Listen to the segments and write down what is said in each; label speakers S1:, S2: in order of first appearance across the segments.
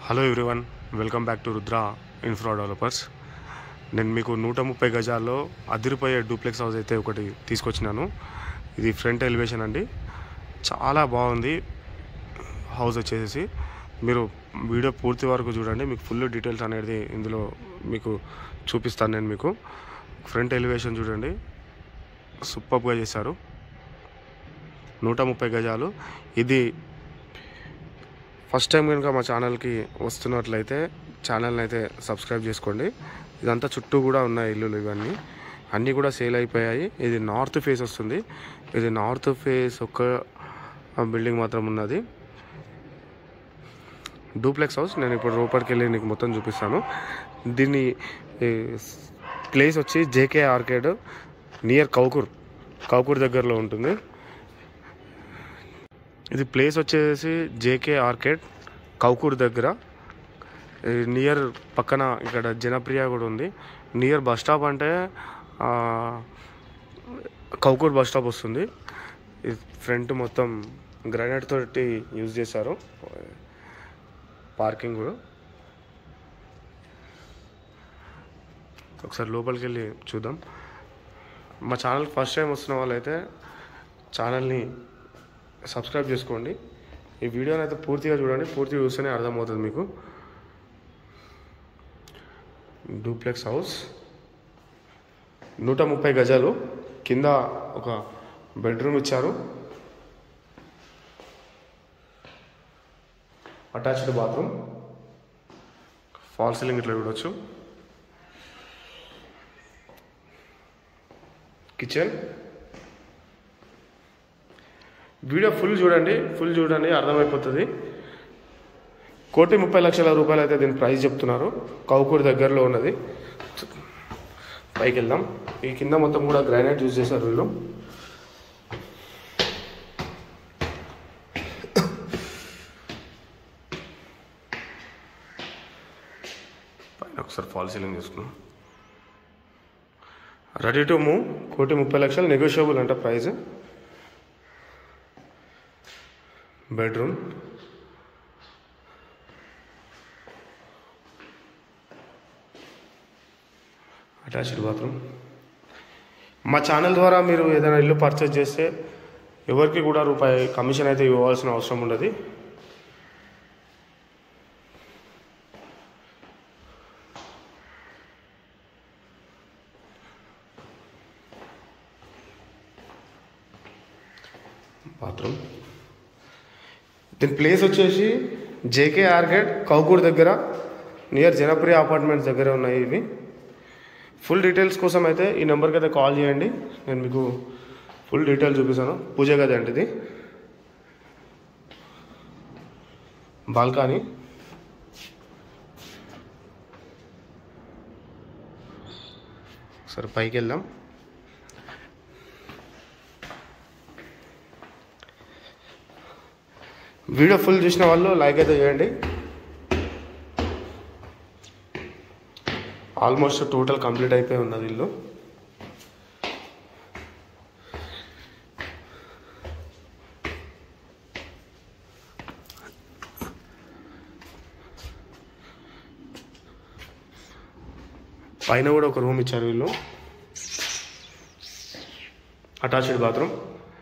S1: hello everyone welcome back to Rudra infra developers నేను మీకు నూట ముప్పై గజాల్లో అదిరిపోయే డూప్లెక్స్ హౌస్ అయితే ఒకటి తీసుకొచ్చినాను ఇది ఫ్రంట్ ఎలివేషన్ అండి చాలా బాగుంది హౌస్ వచ్చేసి మీరు వీడియో పూర్తి వరకు చూడండి మీకు ఫుల్ డీటెయిల్స్ అనేది ఇందులో మీకు చూపిస్తాను నేను మీకు ఫ్రంట్ ఎలివేషన్ చూడండి సూపర్గా చేశారు నూట ముప్పై గజాలు ఇది ఫస్ట్ టైం కనుక మా ఛానల్కి వస్తున్నట్లయితే ఛానల్ని అయితే సబ్స్క్రైబ్ చేసుకోండి ఇదంతా చుట్టూ కూడా ఉన్నాయి ఇల్లులు ఇవన్నీ అన్నీ కూడా సేల్ అయిపోయాయి ఇది నార్త్ ఫేస్ వస్తుంది ఇది నార్త్ ఫేస్ ఒక బిల్డింగ్ మాత్రం ఉన్నది డూప్లెక్స్ హౌస్ నేను ఇప్పుడు రూపడికి వెళ్ళి నీకు మొత్తం చూపిస్తాను దీన్ని ప్లేస్ వచ్చి JK arcade near Kowkur Kowkur దగ్గరలో ఉంటుంది ఇది ప్లేస్ వచ్చేసి జేకే ఆర్కేడ్ కౌకూర్ దగ్గర ఈ నియర్ పక్కన ఇక్కడ జనప్రియ కూడా ఉంది నియర్ బస్ స్టాప్ అంటే ఆ, కౌకూర్ బస్ స్టాప్ వస్తుంది ఈ ఫ్రంట్ మొత్తం గ్రానైట్ తోటి యూజ్ చేశారు పార్కింగ్ కూడా ఒకసారి లోపలికి వెళ్ళి చూద్దాం మా ఛానల్ ఫస్ట్ టైం వస్తున్న వాళ్ళైతే ఛానల్ని సబ్స్క్రైబ్ చేసుకోండి ఈ వీడియోని అయితే పూర్తిగా చూడండి పూర్తిగా చూస్తేనే అర్థమవుతుంది మీకు డూప్లెక్స్ హౌస్ నూట ముప్పై గజాలు కింద ఒక బెడ్రూమ్ ఇచ్చారు అటాచ్డ్ బాత్రూమ్ ఫాల్ సీలింగ్ ఇట్లా చూడొచ్చు కిచెన్ వీడియో ఫుల్ చూడండి ఫుల్ చూడండి అర్థమైపోతుంది కోటి ముప్పై లక్షల రూపాయలు అయితే దీని ప్రైస్ చెప్తున్నారు కౌకూరు దగ్గరలో ఉన్నది పైకి వెళ్దాం ఈ కింద మొత్తం కూడా గ్రానైట్ యూజ్ చేశారు వీళ్ళు పైన ఒకసారి ఫాల్ సీలింగ్ చేసుకున్నాం రెడీ టు మూవ్ కోటి ముప్పై లక్షలు నెగోషియబుల్ అంట ప్రైస్ బెడ్రూమ్ అటాచ్డ్ బాత్రూమ్ మా ఛానల్ ద్వారా మీరు ఏదైనా ఇల్లు పర్చేస్ చేస్తే ఎవరికి కూడా రూపాయి కమిషన్ అయితే ఇవ్వాల్సిన అవసరం ఉండదు బాత్రూమ్ దీని ప్లేస్ వచ్చేసి జేకే ఆర్గేట్ కౌకూర్ దగ్గర నియర్ జనప్రియ అపార్ట్మెంట్స్ దగ్గర ఉన్నాయి ఇవి ఫుల్ డీటెయిల్స్ కోసం అయితే ఈ నెంబర్కి అయితే కాల్ చేయండి నేను మీకు ఫుల్ డీటెయిల్స్ చూపిస్తాను పూజ గది అంటే ఇది బాల్కనీ సరే పైకి వెళ్దాం వీడియో ఫుల్ చూసిన వాళ్ళు లైక్ అయితే చేయండి ఆల్మోస్ట్ టోటల్ కంప్లీట్ అయిపోయి ఉన్నది ఇల్లు పైన కూడా ఒక రూమ్ ఇచ్చారు వీళ్ళు అటాచ్డ్ బాత్రూమ్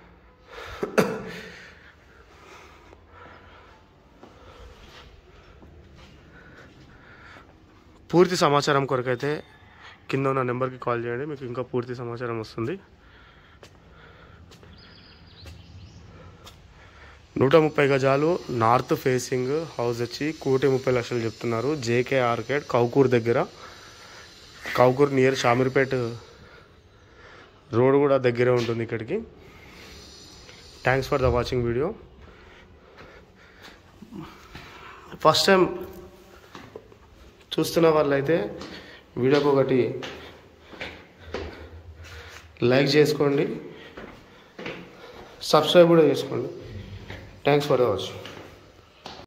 S1: పూర్తి సమాచారం కొరకైతే కింద ఉన్న నెంబర్కి కాల్ చేయండి మీకు ఇంకా పూర్తి సమాచారం వస్తుంది నూట ముప్పై గజాలు నార్త్ ఫేసింగ్ హౌస్ వచ్చి కోటి ముప్పై లక్షలు చెప్తున్నారు జేకే ఆర్కేడ్ కౌకూర్ దగ్గర కౌకూర్ నియర్ షామీర్పేట్ రోడ్ కూడా దగ్గరే ఉంటుంది ఇక్కడికి thanks for the watching video first time చూస్తున్న వాళ్ళైతే వీడియోకి ఒకటి లైక్ చేసుకోండి సబ్స్క్రైబ్ కూడా చేసుకోండి థ్యాంక్స్ ఫర్ ద వాచ్